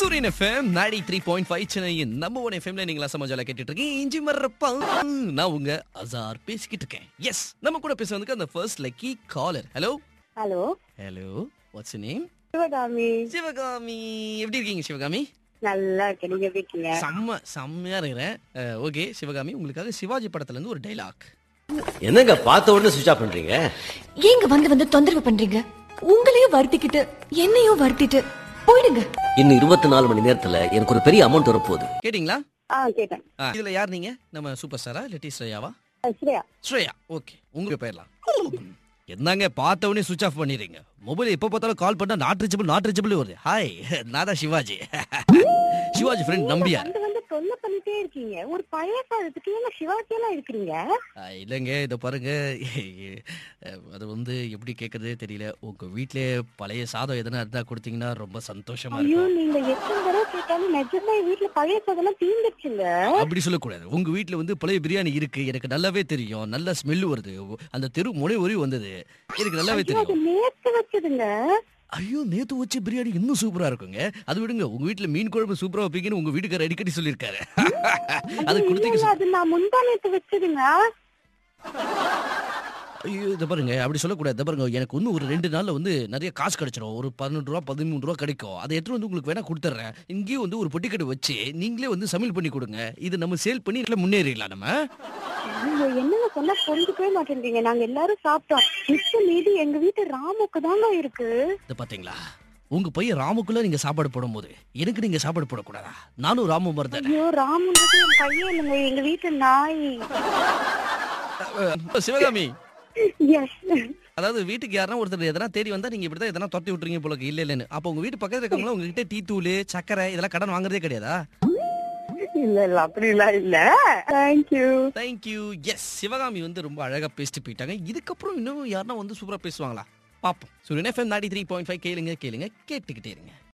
சூரியன் எஃப்எம் நாடி three point five சென்னையின் நம்ம ஒன் எஃப்எம்ல நீங்களா சமாஜால கேட்டுட்டு இருக்கீங்க இஞ்சி மர்றப்பா நான் உங்க அசார் பேசிக்கிட்டு இருக்கேன் எஸ் நம்ம கூட பேச வந்து அந்த first lucky caller hello hello hello what's name Sivakami Sivakami எப்படி இருக்கீங்க சிவகாமி நல்லா இருக்கு நீங்க எப்படி இருக்கீங்க செம்ம செம்மையா இருக்கிறேன் ஓகே சிவகாமி உங்களுக்காக சிவாஜி படத்துல இருந்து ஒரு டைலாக் என்னங்க பார்த்த உடனே சுவிச் ஆஃப் பண்றீங்க ஏங்க வந்து வந்து தொந்தரவு பண்றீங்க உங்களையும் வருத்திக்கிட்டு என்னையும் வருத்திட்டு போயிடுங்க இன்னும் இருபத்தி நாலு மணி நேரத்துல எனக்கு ஒரு பெரிய அமௌண்ட் வரப்போகுது கேட்டிங்களா ஆ கேட்டேன் ஆ, இதுல யார் நீங்க நம்ம சூப்பர் ஸ்டாரா இல்லாட்டி ஸ்ரேயாவா ஆ, ஸ்ரேயா ஸ்ரேயா ஓகே உங்களுக்கு போயிடலாம் என்னங்க பார்த்த உடனே சுவிச் ஆஃப் பண்ணிடுறீங்க மொபைல் எப்போ பார்த்தாலும் கால் பண்ணா நாட் ரீச்சபிள் நாட் ரீச்சபிள் வருது ஹாய் நான் தான் சிவாஜி சிவாஜி ஃப்ரெண்ட் நம்பியார் வந்து வந்து தொல்லை பண்ணிட்டே இருக்கீங்க ஒரு பழைய சாதத்துக்கு ஏங்க சிவாஜி எல்லாம் இருக்கிறீங்க ஆ, இல்லைங்க இதை பாருங்க அஹ், அது வந்து எப்படி கேட்கறதே தெரியல உங்க வீட்லயே பழைய சாதம் எதனா இருந்தா கொடுத்தீங்கன்னா ரொம்ப சந்தோஷமா ஐயோ இருக்கும் நீங்க எத்தனை தடவை கேட்டாலும் நிஜமா என் வீட்டுல பழைய சாதம் தீர்ந்துச்சுங்க அப்படி சொல்லக்கூடாது உங்க வீட்ல வந்து பழைய பிரியாணி இருக்கு எனக்கு நல்லாவே தெரியும் நல்ல ஸ்மெல் வருது அந்த தெரு முனை ஒரி வந்தது எனக்கு நல்லாவே ஐயோ, அது தெரியும் நேத்து வச்சதுங்க ஐயோ நேத்து வச்ச பிரியாணி இன்னும் சூப்பரா இருக்குங்க அது விடுங்க உங்க வீட்ல மீன் குழம்பு சூப்பரா வைப்பீங்கன்னு உங்க வீட்டுக்காரர் அடிக்கடி சொல்லியிருக்காரு அது ஐயோ, கொடுத்தீங்க இல்லைங்க, அது நான் முந்தா நேத்து வச்சதுங்க ஐயோ இதை பாருங்க அப்படி சொல்லக்கூடாது இதை பாருங்க எனக்கு இன்னும் ஒரு ரெண்டு நாள்ல வந்து நிறைய காசு கிடைச்சிடும் ஒரு பன்னெண்டு ரூபா பதிமூணு ரூபா கிடைக்கும் அதை எடுத்து வந்து உங்களுக்கு வேணா கொடுத்துட்றேன் இங்கேயும் வந்து ஒரு பொட்டிக்கடை வச்சு நீங்களே வந்து சமையல் பண்ணி கொடுங்க இது நம்ம சேல் பண்ணி இதுல முன்னேறிடலாம் நம்ம நீங்க என்னங்க சொன்னா புரிஞ்சுக்கவே மாட்டேன்றீங்க நாங்க எல்லாரும் சாப்பிட்டோம் மிச்சம் மீதி எங்க வீட்டு ராமுக்கு தாங்க இருக்கு இதை பாத்தீங்களா உங்க பையன் ராமுக்குள்ள நீங்க சாப்பாடு போடும்போது எனக்கு நீங்க சாப்பாடு போடக்கூடாதா நானும் ராமு மாதிரி தானே ஐயோ ராமுன்றது என் பையன் இல்லைங்க எங்க வீட்டு நாய் அஹ், சிவகாமி எஸ் அதாவது வீட்டுக்கு யாரா ஒருத்தர் எதனா தேடி வந்தா நீங்க இப்படிதான் எதனா தொட்டி விட்டுறீங்க போல இருக்கு. இல்ல இல்லன்னு அப்ப உங்க வீட்டு பக்கத்துல இருக்கவங்க உங்ககிட்ட டீ தூள் சக்கரை இதெல்லாம் கடன் வாங்குறதே கிடையாதா இல்ல இல்ல அப்படிலாம் இல்ல தேங்க்யூ தேங்க்யூ எஸ் சிவகாமி வந்து ரொம்ப அழகா பேசிட்டு போயிட்டாங்க இதுக்கப்புறம் இன்னும் யாருன்னா வந்து சூப்பரா பேசுவாங்களா பாப்போம் சூரியன் எஃப்எம் நாடி த்ரீ பாயிண்ட் ஃபைவ் கேளுங்க கேளுங்க கேட்டுக்கிட்டே இருங்க